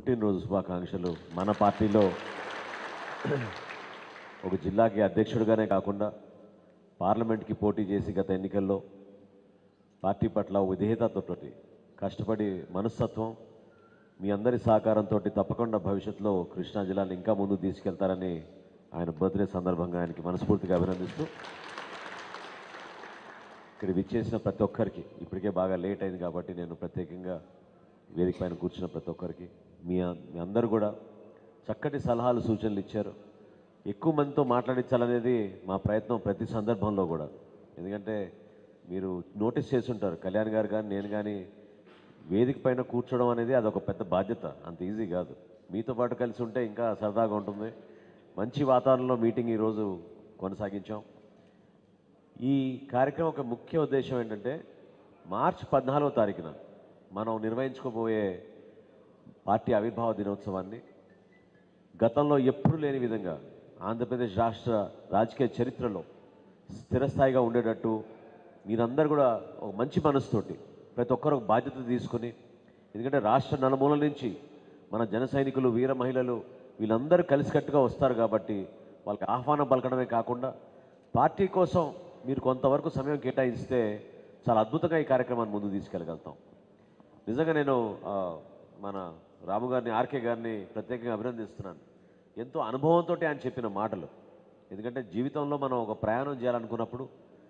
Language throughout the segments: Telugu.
పుట్టినరోజు శుభాకాంక్షలు మన పార్టీలో ఒక జిల్లాకి అధ్యక్షుడిగానే కాకుండా పార్లమెంట్కి పోటీ చేసి గత ఎన్నికల్లో పార్టీ పట్ల విధేయతతో కష్టపడి మనస్తత్వం మీ అందరి సహకారంతో తప్పకుండా భవిష్యత్తులో కృష్ణా జిల్లాని ఇంకా ముందుకు తీసుకెళ్తారని ఆయన బర్త్డే సందర్భంగా ఆయనకి మనస్ఫూర్తిగా అభినందిస్తూ ఇక్కడ విచ్చేసిన ప్రతి ఒక్కరికి ఇప్పటికే బాగా లేట్ అయింది కాబట్టి నేను ప్రత్యేకంగా వేదిక పైన కూర్చున్న ప్రతి ఒక్కరికి మీ మీ అందరూ కూడా చక్కటి సలహాలు సూచనలు ఇచ్చారు ఎక్కువ మందితో మాట్లాడించాలనేది మా ప్రయత్నం ప్రతి సందర్భంలో కూడా ఎందుకంటే మీరు నోటీస్ చేసి ఉంటారు కళ్యాణ్ గారు కానీ నేను కానీ వేదిక పైన కూర్చోవడం అనేది అదొక పెద్ద బాధ్యత అంత ఈజీ కాదు మీతో పాటు కలిసి ఉంటే ఇంకా సరదాగా ఉంటుంది మంచి వాతావరణంలో మీటింగ్ ఈరోజు కొనసాగించాం ఈ కార్యక్రమం ఒక ముఖ్య ఉద్దేశం ఏంటంటే మార్చి పద్నాలుగో తారీఖున మనం నిర్వహించుకోబోయే పార్టీ ఆవిర్భావ దినోత్సవాన్ని గతంలో ఎప్పుడూ లేని విధంగా ఆంధ్రప్రదేశ్ రాష్ట్ర రాజకీయ చరిత్రలో స్థిరస్థాయిగా ఉండేటట్టు మీరందరూ కూడా ఒక మంచి మనసుతోటి ప్రతి ఒక్కరు ఒక బాధ్యత తీసుకుని ఎందుకంటే రాష్ట్ర నలుమూలల నుంచి మన జన సైనికులు వీర మహిళలు వీళ్ళందరూ కలిసికట్టుగా వస్తారు కాబట్టి వాళ్ళకి ఆహ్వానం పలకడమే కాకుండా పార్టీ కోసం మీరు కొంతవరకు సమయం కేటాయిస్తే చాలా అద్భుతంగా ఈ కార్యక్రమాన్ని ముందుకు తీసుకెళ్ళగలుగుతాం నిజంగా నేను ఆ, మన రాము గారిని ఆర్కే గారిని ప్రత్యేకంగా అభినందిస్తున్నాను ఎంతో అనుభవంతో ఆయన చెప్పిన మాటలు ఎందుకంటే జీవితంలో మనం ఒక ప్రయాణం చేయాలనుకున్నప్పుడు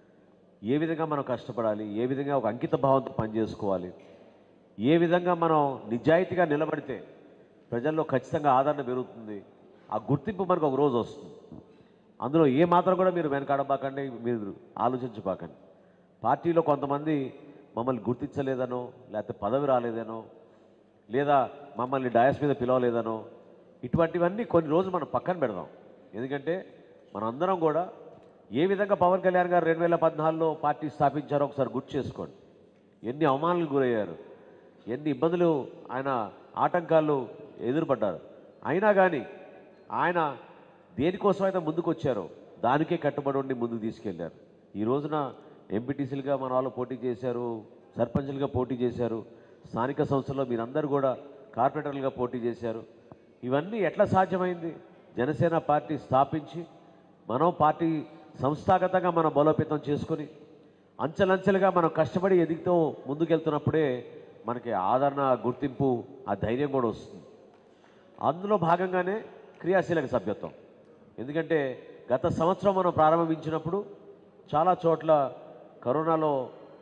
ఏ విధంగా మనం కష్టపడాలి ఏ విధంగా ఒక అంకిత భావంతో పనిచేసుకోవాలి ఏ విధంగా మనం నిజాయితీగా నిలబడితే ప్రజల్లో ఖచ్చితంగా ఆదరణ పెరుగుతుంది ఆ గుర్తింపు మనకు ఒక రోజు వస్తుంది అందులో ఏ మాత్రం కూడా మీరు వెనకాడబాకండి మీరు ఆలోచించబాకండి పార్టీలో కొంతమంది మమ్మల్ని గుర్తించలేదనో లేకపోతే పదవి రాలేదనో లేదా మమ్మల్ని డయాస్ మీద పిలవలేదనో ఇటువంటివన్నీ కొన్ని రోజులు మనం పక్కన పెడదాం ఎందుకంటే మనందరం కూడా ఏ విధంగా పవన్ కళ్యాణ్ గారు రెండు వేల పద్నాలుగులో పార్టీ స్థాపించారో ఒకసారి గుర్తు చేసుకోండి ఎన్ని అవమానాలకు గురయ్యారు ఎన్ని ఇబ్బందులు ఆయన ఆటంకాలు ఎదురుపడ్డారు అయినా కానీ ఆయన దేనికోసం అయితే ముందుకు వచ్చారో దానికే కట్టుబడి ఉండి ముందుకు తీసుకెళ్లారు ఈ రోజున ఎంపీటీసీలుగా మన వాళ్ళు పోటీ చేశారు సర్పంచులుగా పోటీ చేశారు స్థానిక సంస్థల్లో మీరందరూ కూడా కార్పొరేటర్లుగా పోటీ చేశారు ఇవన్నీ ఎట్లా సాధ్యమైంది జనసేన పార్టీ స్థాపించి మనం పార్టీ సంస్థాగతంగా మనం బలోపేతం చేసుకొని అంచెలంచెలుగా మనం కష్టపడి ఎదుగుతూ ముందుకెళ్తున్నప్పుడే మనకి ఆదరణ గుర్తింపు ఆ ధైర్యం కూడా వస్తుంది అందులో భాగంగానే క్రియాశీలక సభ్యత్వం ఎందుకంటే గత సంవత్సరం మనం ప్రారంభించినప్పుడు చాలా చోట్ల కరోనాలో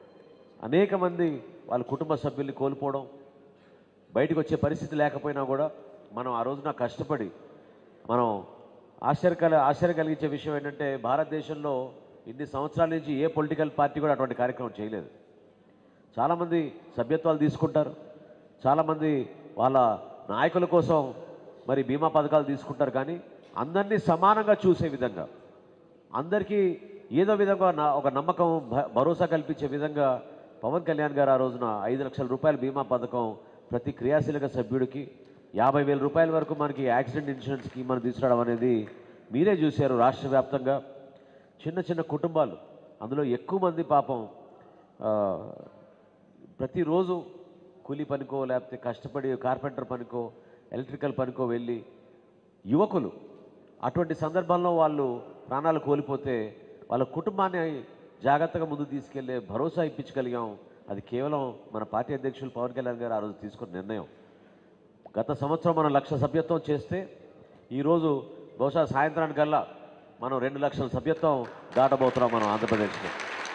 అనేక మంది వాళ్ళ కుటుంబ సభ్యుల్ని కోల్పోవడం బయటకు వచ్చే పరిస్థితి లేకపోయినా కూడా మనం ఆ రోజున కష్టపడి మనం ఆశ్చర్యకల ఆశ్చర్యం కలిగించే విషయం ఏంటంటే భారతదేశంలో ఇన్ని సంవత్సరాల నుంచి ఏ పొలిటికల్ పార్టీ కూడా అటువంటి కార్యక్రమం చేయలేదు చాలామంది సభ్యత్వాలు తీసుకుంటారు చాలామంది వాళ్ళ నాయకుల కోసం మరి బీమా పథకాలు తీసుకుంటారు కానీ అందరినీ సమానంగా చూసే విధంగా అందరికీ ఏదో విధంగా నా- ఒక నమ్మకం భ- భరోసా కల్పించే విధంగా పవన్ కళ్యాణ్ గారు ఆ రోజున ఐదు లక్షల రూపాయల బీమా పథకం ప్రతి క్రియాశీలక సభ్యుడికి యాభై వేల రూపాయల వరకు మనకి యాక్సిడెంట్ ఇన్సూరెన్స్ స్కీమ్ మనం తీసుకురావడం అనేది మీరే చూశారు రాష్ట్ర వ్యాప్తంగా చిన్న చిన్న కుటుంబాలు అందులో ఎక్కువ మంది పాపం ఆ, ప్రతిరోజు కూలీ పనికో లేకపోతే కష్టపడి కార్పెంటర్ పనికో ఎలక్ట్రికల్ పనికో వెళ్ళి యువకులు అటువంటి సందర్భంలో వాళ్ళు ప్రాణాలు కోల్పోతే వాళ్ళ కుటుంబాన్ని జాగ్రత్తగా ముందు తీసుకెళ్లే భరోసా ఇప్పించగలిగాం అది కేవలం మన పార్టీ అధ్యక్షులు పవన్ కళ్యాణ్ గారు ఆ రోజు తీసుకున్న నిర్ణయం గత సంవత్సరం మనం లక్ష సభ్యత్వం చేస్తే ఈరోజు బహుశా సాయంత్రానికల్లా మనం రెండు లక్షల సభ్యత్వం దాటబోతున్నాం మనం ఆంధ్రప్రదేశ్లో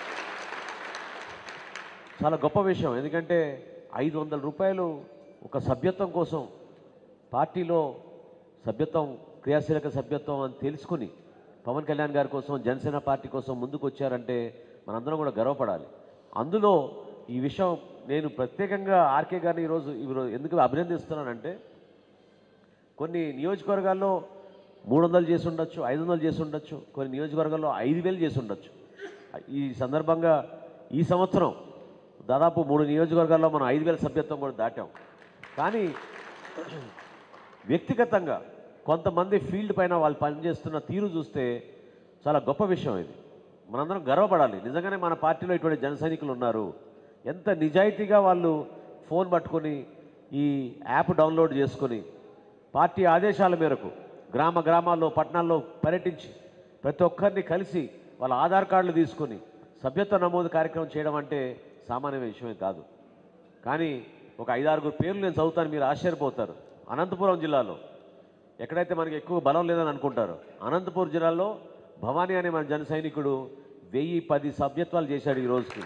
చాలా గొప్ప విషయం ఎందుకంటే ఐదు వందల రూపాయలు ఒక సభ్యత్వం కోసం పార్టీలో సభ్యత్వం క్రియాశీలక సభ్యత్వం అని తెలుసుకుని పవన్ కళ్యాణ్ గారి కోసం జనసేన పార్టీ కోసం ముందుకు వచ్చారంటే మనందరం కూడా గర్వపడాలి అందులో ఈ విషయం నేను ప్రత్యేకంగా ఆర్కే గారిని ఈరోజు ఈరోజు ఎందుకు అభినందిస్తున్నానంటే కొన్ని నియోజకవర్గాల్లో మూడు వందలు చేసి ఉండొచ్చు ఐదు వందలు చేసి ఉండొచ్చు కొన్ని నియోజకవర్గాల్లో ఐదు వేలు చేసి ఉండొచ్చు ఈ సందర్భంగా ఈ సంవత్సరం దాదాపు మూడు నియోజకవర్గాల్లో మనం ఐదు వేల సభ్యత్వం కూడా దాటాం కానీ వ్యక్తిగతంగా కొంతమంది ఫీల్డ్ పైన వాళ్ళు పనిచేస్తున్న తీరు చూస్తే చాలా గొప్ప విషయం ఇది మనందరం గర్వపడాలి నిజంగానే మన పార్టీలో ఇటువంటి జన సైనికులు ఉన్నారు ఎంత నిజాయితీగా వాళ్ళు ఫోన్ పట్టుకొని ఈ యాప్ డౌన్లోడ్ చేసుకొని పార్టీ ఆదేశాల మేరకు గ్రామ గ్రామాల్లో పట్టణాల్లో పర్యటించి ప్రతి ఒక్కరిని కలిసి వాళ్ళ ఆధార్ కార్డులు తీసుకొని సభ్యత్వ నమోదు కార్యక్రమం చేయడం అంటే సామాన్య విషయమే కాదు కానీ ఒక ఐదారుగురు పేర్లు నేను చదువుతాను మీరు ఆశ్చర్యపోతారు అనంతపురం జిల్లాలో ఎక్కడైతే మనకి ఎక్కువ బలం లేదని అనుకుంటారు అనంతపురం జిల్లాలో భవానీ అనే మన జన సైనికుడు వెయ్యి పది సభ్యత్వాలు చేశాడు ఈ రోజుకి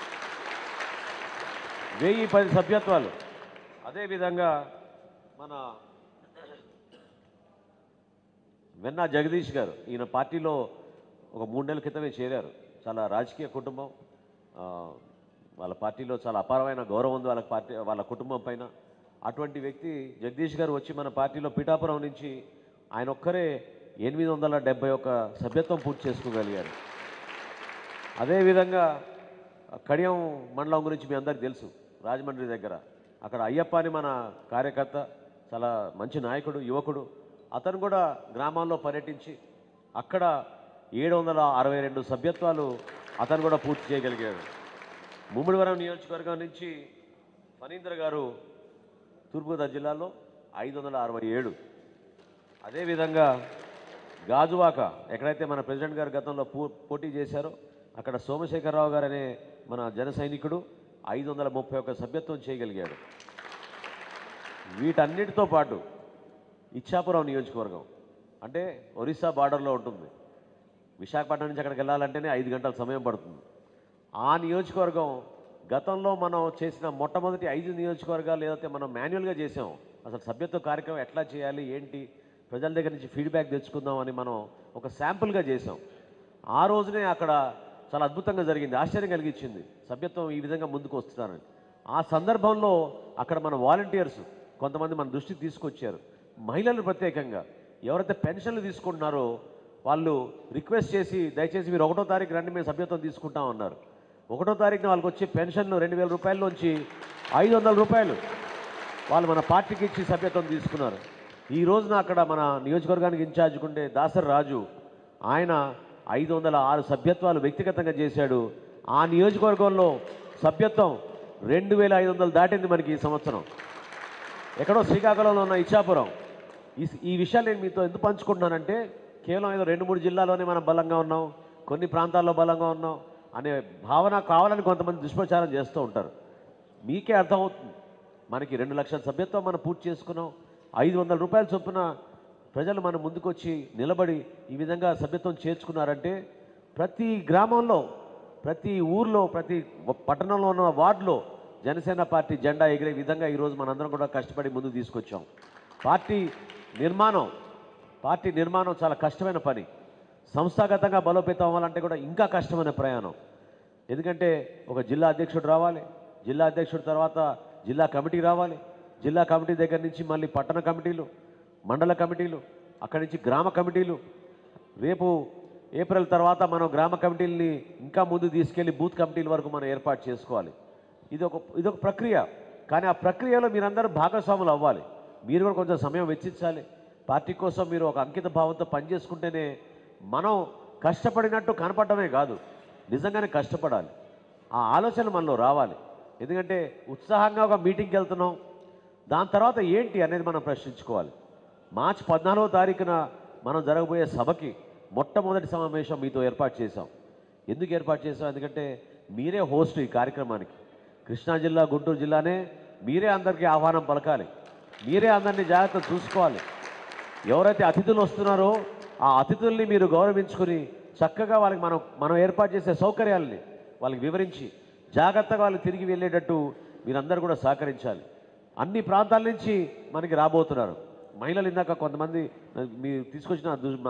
వెయ్యి పది సభ్యత్వాలు అదేవిధంగా మన వెన్నా జగదీష్ గారు ఈయన పార్టీలో ఒక మూడు నెలల క్రితమే చేరారు చాలా రాజకీయ కుటుంబం ఆ, వాళ్ళ పార్టీలో చాలా అపారమైన గౌరవం ఉంది వాళ్ళ పార్టీ వాళ్ళ కుటుంబం పైన అటువంటి వ్యక్తి జగదీష్ గారు వచ్చి మన పార్టీలో పిఠాపురం నుంచి ఆయన ఒక్కరే ఎనిమిది వందల డెబ్బై ఒక్క సభ్యత్వం పూర్తి చేసుకోగలిగారు అదేవిధంగా కడియం మండలం గురించి మీ అందరికి తెలుసు రాజమండ్రి దగ్గర అక్కడ అయ్యప్ప అని మన కార్యకర్త చాలా మంచి నాయకుడు యువకుడు అతను కూడా గ్రామాల్లో పర్యటించి అక్కడ ఏడు వందల అరవై రెండు సభ్యత్వాలు అతను కూడా పూర్తి చేయగలిగాడు ముమ్మిడివరం నియోజకవర్గం నుంచి ఫణీంద్ర గారు తూర్పుగోదావరి జిల్లాలో ఐదు వందల అరవై ఏడు అదేవిధంగా గాజువాక ఎక్కడైతే మన ప్రెసిడెంట్ గారు గతంలో పో పోటీ చేశారో అక్కడ సోమశేఖరరావు గారు అనే మన జన సైనికుడు ఐదు వందల ముప్పై ఒక్క సభ్యత్వం చేయగలిగాడు వీటన్నిటితో పాటు ఇచ్చాపురం నియోజకవర్గం అంటే ఒరిస్సా బార్డర్లో ఉంటుంది విశాఖపట్నం నుంచి అక్కడికి వెళ్ళాలంటేనే ఐదు గంటల సమయం పడుతుంది ఆ నియోజకవర్గం గతంలో మనం చేసిన మొట్టమొదటి ఐదు నియోజకవర్గాలు ఏదైతే మనం మాన్యువల్గా చేసాం అసలు సభ్యత్వ కార్యక్రమం ఎట్లా చేయాలి ఏంటి ప్రజల దగ్గర నుంచి ఫీడ్బ్యాక్ తెచ్చుకుందాం అని మనం ఒక శాంపుల్గా చేసాం ఆ రోజునే అక్కడ చాలా అద్భుతంగా జరిగింది ఆశ్చర్యం కలిగించింది సభ్యత్వం ఈ విధంగా ముందుకు వస్తున్నారని ఆ సందర్భంలో అక్కడ మన వాలంటీర్స్ కొంతమంది మన దృష్టికి తీసుకొచ్చారు మహిళలు ప్రత్యేకంగా ఎవరైతే పెన్షన్లు తీసుకుంటున్నారో వాళ్ళు రిక్వెస్ట్ చేసి దయచేసి మీరు ఒకటో తారీఖు రండి మేము సభ్యత్వం తీసుకుంటాం అన్నారు ఒకటో తారీఖున వాళ్ళకి వచ్చే పెన్షన్ రెండు వేల రూపాయల్లోంచి ఐదు వందల రూపాయలు వాళ్ళు మన పార్టీకి ఇచ్చి సభ్యత్వం తీసుకున్నారు ఈ రోజున అక్కడ మన నియోజకవర్గానికి ఇన్ఛార్జ్ ఉండే దాసర్ రాజు ఆయన ఐదు వందల ఆరు సభ్యత్వాలు వ్యక్తిగతంగా చేశాడు ఆ నియోజకవర్గంలో సభ్యత్వం రెండు వేల ఐదు వందలు దాటింది మనకి ఈ సంవత్సరం ఎక్కడో శ్రీకాకుళంలో ఉన్న ఇచ్చాపురం ఈ ఈ విషయాలు నేను మీతో ఎందుకు పంచుకుంటున్నానంటే కేవలం ఏదో రెండు మూడు జిల్లాలోనే మనం బలంగా ఉన్నాం కొన్ని ప్రాంతాల్లో బలంగా ఉన్నాం అనే భావన కావాలని కొంతమంది దుష్ప్రచారం చేస్తూ ఉంటారు మీకే అర్థమవుతుంది మనకి రెండు లక్షల సభ్యత్వం మనం పూర్తి చేసుకున్నాం ఐదు వందల రూపాయల చొప్పున ప్రజలు మన ముందుకొచ్చి నిలబడి ఈ విధంగా సభ్యత్వం చేర్చుకున్నారంటే ప్రతి గ్రామంలో ప్రతి ఊర్లో ప్రతి పట్టణంలో ఉన్న వార్డులో జనసేన పార్టీ జెండా ఎగిరే విధంగా ఈరోజు మనందరం కూడా కష్టపడి ముందుకు తీసుకొచ్చాం పార్టీ నిర్మాణం పార్టీ నిర్మాణం చాలా కష్టమైన పని సంస్థాగతంగా బలోపేతం అవ్వాలంటే కూడా ఇంకా కష్టమైన ప్రయాణం ఎందుకంటే ఒక జిల్లా అధ్యక్షుడు రావాలి జిల్లా అధ్యక్షుడు తర్వాత జిల్లా కమిటీ రావాలి జిల్లా కమిటీ దగ్గర నుంచి మళ్ళీ పట్టణ కమిటీలు మండల కమిటీలు అక్కడి నుంచి గ్రామ కమిటీలు రేపు ఏప్రిల్ తర్వాత మనం గ్రామ కమిటీలని ఇంకా ముందు తీసుకెళ్లి బూత్ కమిటీల వరకు మనం ఏర్పాటు చేసుకోవాలి ఇది ఒక ఇది ఒక ప్రక్రియ కానీ ఆ ప్రక్రియలో మీరందరూ భాగస్వాములు అవ్వాలి మీరు కూడా కొంచెం సమయం వెచ్చించాలి పార్టీ కోసం మీరు ఒక అంకిత భావంతో పనిచేసుకుంటేనే మనం కష్టపడినట్టు కనపడమే కాదు నిజంగానే కష్టపడాలి ఆ ఆలోచన మనలో రావాలి ఎందుకంటే ఉత్సాహంగా ఒక మీటింగ్కి వెళ్తున్నాం దాని తర్వాత ఏంటి అనేది మనం ప్రశ్నించుకోవాలి మార్చి పద్నాలుగో తారీఖున మనం జరగబోయే సభకి మొట్టమొదటి సమావేశం మీతో ఏర్పాటు చేశాం ఎందుకు ఏర్పాటు చేశాం ఎందుకంటే మీరే హోస్ట్ ఈ కార్యక్రమానికి కృష్ణా జిల్లా గుంటూరు జిల్లానే మీరే అందరికీ ఆహ్వానం పలకాలి మీరే అందరినీ జాగ్రత్త చూసుకోవాలి ఎవరైతే అతిథులు వస్తున్నారో ఆ అతిథుల్ని మీరు గౌరవించుకుని చక్కగా వాళ్ళకి మనం మనం ఏర్పాటు చేసే సౌకర్యాలని వాళ్ళకి వివరించి జాగ్రత్తగా వాళ్ళు తిరిగి వెళ్ళేటట్టు మీరందరూ కూడా సహకరించాలి అన్ని ప్రాంతాల నుంచి మనకి రాబోతున్నారు మహిళలు ఇందాక కొంతమంది మీరు తీసుకొచ్చిన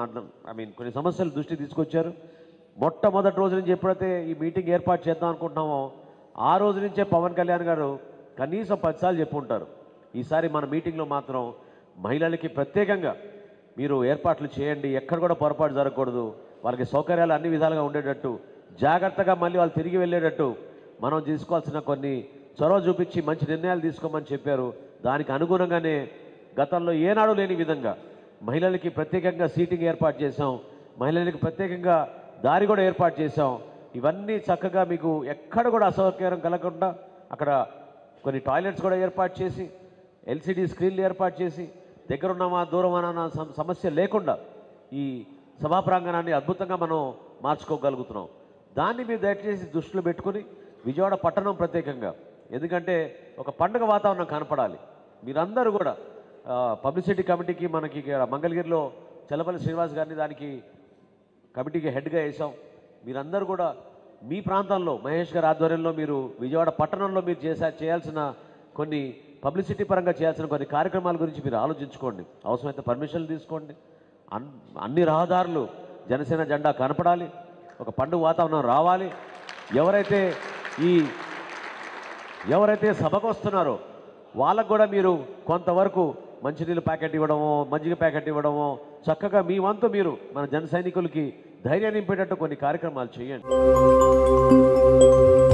ఐ మీన్ కొన్ని సమస్యలు దృష్టి తీసుకొచ్చారు మొట్టమొదటి రోజు నుంచి ఎప్పుడైతే ఈ మీటింగ్ ఏర్పాటు చేద్దాం అనుకుంటున్నామో ఆ రోజు నుంచే పవన్ కళ్యాణ్ గారు కనీసం పదిసార్లు చెప్పి ఉంటారు ఈసారి మన మీటింగ్లో మాత్రం మహిళలకి ప్రత్యేకంగా మీరు ఏర్పాట్లు చేయండి ఎక్కడ కూడా పొరపాటు జరగకూడదు వాళ్ళకి సౌకర్యాలు అన్ని విధాలుగా ఉండేటట్టు జాగ్రత్తగా మళ్ళీ వాళ్ళు తిరిగి వెళ్ళేటట్టు మనం తీసుకోవాల్సిన కొన్ని చొరవ చూపించి మంచి నిర్ణయాలు తీసుకోమని చెప్పారు దానికి అనుగుణంగానే గతంలో ఏనాడు లేని విధంగా మహిళలకి ప్రత్యేకంగా సీటింగ్ ఏర్పాటు చేశాం మహిళలకి ప్రత్యేకంగా దారి కూడా ఏర్పాటు చేశాం ఇవన్నీ చక్కగా మీకు ఎక్కడ కూడా అసౌకర్యం కలగకుండా అక్కడ కొన్ని టాయిలెట్స్ కూడా ఏర్పాటు చేసి ఎల్సిడి స్క్రీన్లు ఏర్పాటు చేసి దగ్గరున్నామా దూరమా అన్న సమ- సమస్య లేకుండా ఈ సభా ప్రాంగణాన్ని అద్భుతంగా మనం మార్చుకోగలుగుతున్నాం దాన్ని మీరు దయచేసి దృష్టిలో పెట్టుకుని విజయవాడ పట్టణం ప్రత్యేకంగా ఎందుకంటే ఒక పండుగ వాతావరణం కనపడాలి మీరందరూ కూడా ఆ, పబ్లిసిటీ కమిటీకి మనకి ఇక్కడ మంగళగిరిలో చల్లపల్లి శ్రీనివాస్ గారిని దానికి కమిటీకి హెడ్గా వేసాం మీరందరూ కూడా మీ ప్రాంతంలో మహేష్ గారి ఆధ్వర్యంలో మీరు విజయవాడ పట్టణంలో మీరు చేసా చేయాల్సిన కొన్ని పబ్లిసిటీ పరంగా చేయాల్సిన కొన్ని కార్యక్రమాల గురించి మీరు ఆలోచించుకోండి అవసరమైతే పర్మిషన్లు తీసుకోండి అన్ అన్ని రహదారులు జనసేన జెండా కనపడాలి ఒక పండుగ వాతావరణం రావాలి ఎవరైతే ఈ ఎవరైతే సభకు వస్తున్నారో వాళ్ళకు కూడా మీరు కొంతవరకు మంచినీళ్ళు ప్యాకెట్ ఇవ్వడమో మజ్జిగ ప్యాకెట్ ఇవ్వడమో చక్కగా మీ వంతు మీరు మన జన సైనికులకి ధైర్యం నింపేటట్టు కొన్ని కార్యక్రమాలు చేయండి